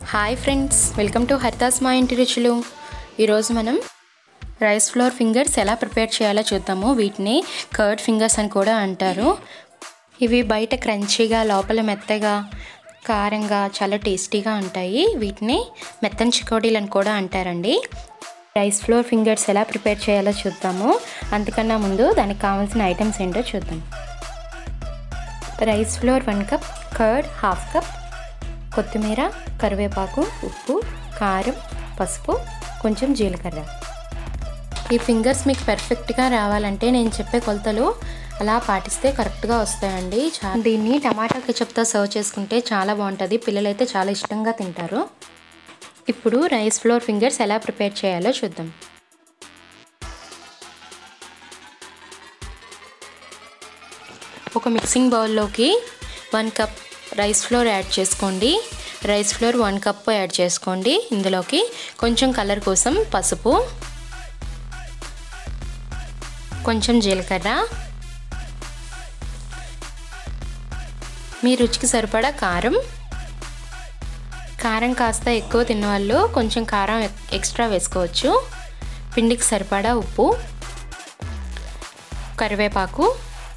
hi friends welcome to Haritha's మా ఇంటి రుచులు ఈరోజు మనం రైస్ ఫ్లోర్ ఫింగర్స్ ఎలా ప్రిపేర్ చేయాలో చూద్దాము వీటిని కర్డ్ ఫింగర్స్ అని కూడా అంటారు ఇవి బయట క్రంచీగా లోపల మెత్తగా కారంగా చాలా టేస్టీగా ఉంటాయి వీటిని మెత్తని చికోడీలు అని కూడా అంటారండి రైస్ ఫ్లోర్ ఫింగర్స్ ఎలా ప్రిపేర్ చేయాలో చూద్దాము అంతకన్నా ముందు దానికి కావాల్సిన ఐటమ్స్ ఏంటో చూద్దాం rice flour one cup curd half cup కొత్తిమీర కరివేపాకు ఉప్పు కారం పసుపు కొంచెం జీలకర్ర ఈ ఫింగర్స్ మీకు పర్ఫెక్ట్గా రావాలంటే నేను చెప్పే కొలతలు అలా పాటిస్తే కరెక్ట్గా వస్తాయండి చా దీన్ని టమాటా కెచప్తో సర్వ్ చేసుకుంటే చాలా బాగుంటుంది పిల్లలైతే చాలా ఇష్టంగా తింటారు ఇప్పుడు రైస్ ఫ్లోర్ ఫింగర్స్ ఎలా ప్రిపేర్ చేయాలో చూద్దాం ఒక మిక్సింగ్ బౌల్లోకి one cup rice flour add చేసుకోండి rice flour one cup add చేసుకోండి ఇందులోకి కొంచెం కలర్ కోసం పసుపు కొంచెం జీలకర్ర మీ రుచికి సరిపడా కారం కారం కాస్త ఎక్కువ తిన్నవాళ్ళు కొంచెం కారం ఎక్స్ట్రా వేసుకోవచ్చు పిండికి సరిపడా ఉప్పు కరివేపాకు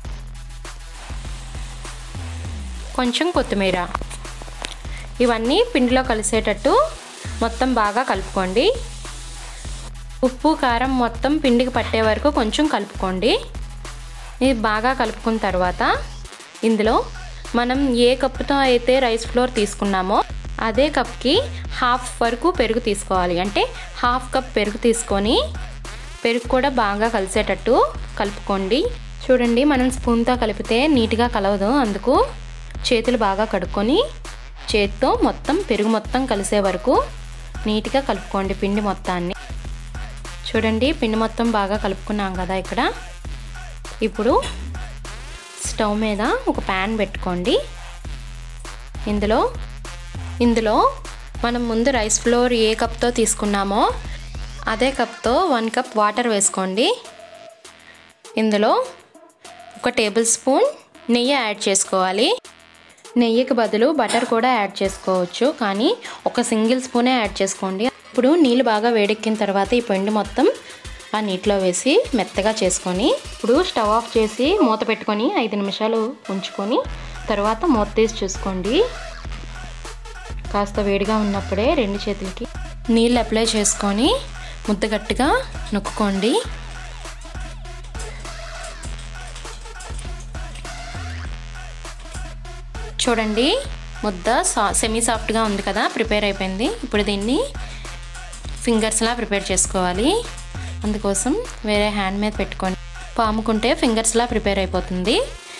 కొంచెం కొత్తిమీర ఇవన్నీ పిండిలో కలిసేటట్టు మొత్తం బాగా కలుపుకోండి ఉప్పు కారం మొత్తం పిండికి పట్టే వరకు కొంచెం కలుపుకోండి ఇది బాగా కలుపుకున్న తర్వాత ఇందులో మనం ఏ కప్పుతో అయితే రైస్ ఫ్లోర్ తీసుకున్నామో అదే కప్కి హాఫ్ వరకు పెరుగు తీసుకోవాలి అంటే హాఫ్ కప్ పెరుగు తీసుకొని పెరుగు కూడా బాగా కలిసేటట్టు కలుపుకోండి చూడండి మనం స్పూన్తో కలిపితే నీట్గా కలవదు అందుకు చేతులు బాగా కడుక్కొని చేతితో మొత్తం పెరుగు మొత్తం కలిసే వరకు నీట్గా కలుపుకోండి పిండి మొత్తాన్ని చూడండి పిండి మొత్తం బాగా కలుపుకున్నాం కదా ఇక్కడ ఇప్పుడు స్టవ్ మీద ఒక ప్యాన్ పెట్టుకోండి ఇందులో ఇందులో మనం ముందు రైస్ ఫ్లోర్ ఏ కప్తో తీసుకున్నామో అదే కప్తో వన్ కప్ వాటర్ వేసుకోండి ఇందులో ఒక టేబుల్ స్పూన్ నెయ్యి యాడ్ చేసుకోవాలి నెయ్యికి బదులు బటర్ కూడా యాడ్ చేసుకోవచ్చు కానీ ఒక సింగిల్ స్పూనే యాడ్ చేసుకోండి ఇప్పుడు నీళ్ళు బాగా వేడెక్కిన తర్వాత ఈ పిండి మొత్తం ఆ నీటిలో వేసి మెత్తగా చేసుకొని ఇప్పుడు స్టవ్ ఆఫ్ చేసి మూత పెట్టుకొని ఐదు నిమిషాలు ఉంచుకొని తర్వాత మూత తీసి చూసుకోండి కాస్త వేడిగా ఉన్నప్పుడే రెండు చేతులకి నీళ్ళు అప్లై చేసుకొని ముద్ద గట్టిగా నొక్కుకోండి చూడండి ముద్ద సా సెమీ సాఫ్ట్గా ఉంది కదా ప్రిపేర్ అయిపోయింది ఇప్పుడు దీన్ని ఫింగర్స్లా ప్రిపేర్ చేసుకోవాలి అందుకోసం వేరే హ్యాండ్ మీద పెట్టుకొని పాముకుంటే ఫింగర్స్లా ప్రిపేర్ అయిపోతుంది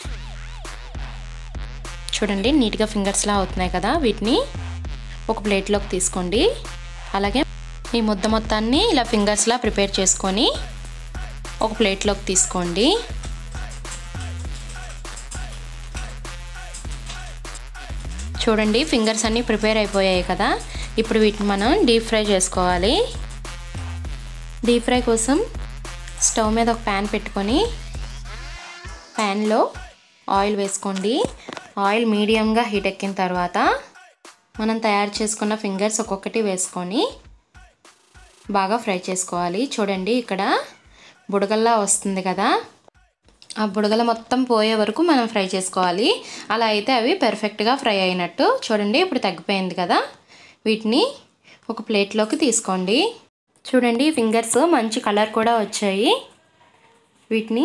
చూడండి నీట్గా ఫింగర్స్లా అవుతున్నాయి కదా వీటిని ఒక ప్లేట్లోకి తీసుకోండి అలాగే ఈ ముద్ద మొత్తాన్ని ఇలా ఫింగర్స్లా ప్రిపేర్ చేసుకొని ఒక ప్లేట్లోకి తీసుకోండి చూడండి ఫింగర్స్ అన్నీ ప్రిపేర్ అయిపోయాయి కదా ఇప్పుడు వీటిని మనం డీప్ ఫ్రై చేసుకోవాలి డీప్ ఫ్రై కోసం స్టవ్ మీద ఒక ప్యాన్ పెట్టుకొని ప్యాన్లో ఆయిల్ వేసుకోండి ఆయిల్ మీడియంగా హీట్ ఎక్కిన తర్వాత మనం తయారు చేసుకున్న ఫింగర్స్ ఒక్కొక్కటి వేసుకొని బాగా ఫ్రై చేసుకోవాలి చూడండి ఇక్కడ బుడగల్లా వస్తుంది కదా ఆ బుడగల మొత్తం పోయే వరకు మనం ఫ్రై చేసుకోవాలి అలా అయితే అవి పెర్ఫెక్ట్గా ఫ్రై అయినట్టు చూడండి ఇప్పుడు తగ్గిపోయింది కదా వీటిని ఒక ప్లేట్లోకి తీసుకోండి చూడండి ఫింగర్స్ మంచి కలర్ కూడా వచ్చాయి వీటిని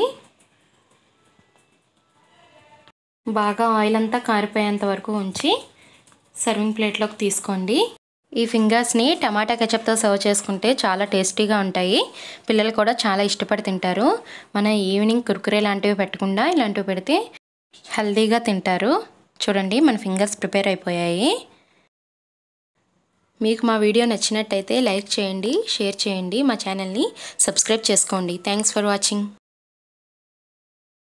బాగా ఆయిల్ అంతా కారిపోయేంత వరకు ఉంచి సర్వింగ్ ప్లేట్లోకి తీసుకోండి ఈ ఫింగర్స్ని టమాటా కెచప్తో సర్వ్ చేసుకుంటే చాలా టేస్టీగా ఉంటాయి పిల్లలు కూడా చాలా ఇష్టపడి తింటారు మన ఈవినింగ్ కుర్కురే లాంటివి పెట్టకుండా ఇలాంటివి పెడితే హెల్తీగా తింటారు చూడండి మన ఫింగర్స్ ప్రిపేర్ అయిపోయాయి మీకు మా వీడియో నచ్చినట్టయితే లైక్ చేయండి షేర్ చేయండి మా ఛానల్ని సబ్స్క్రైబ్ చేసుకోండి థ్యాంక్స్ ఫర్ వాచింగ్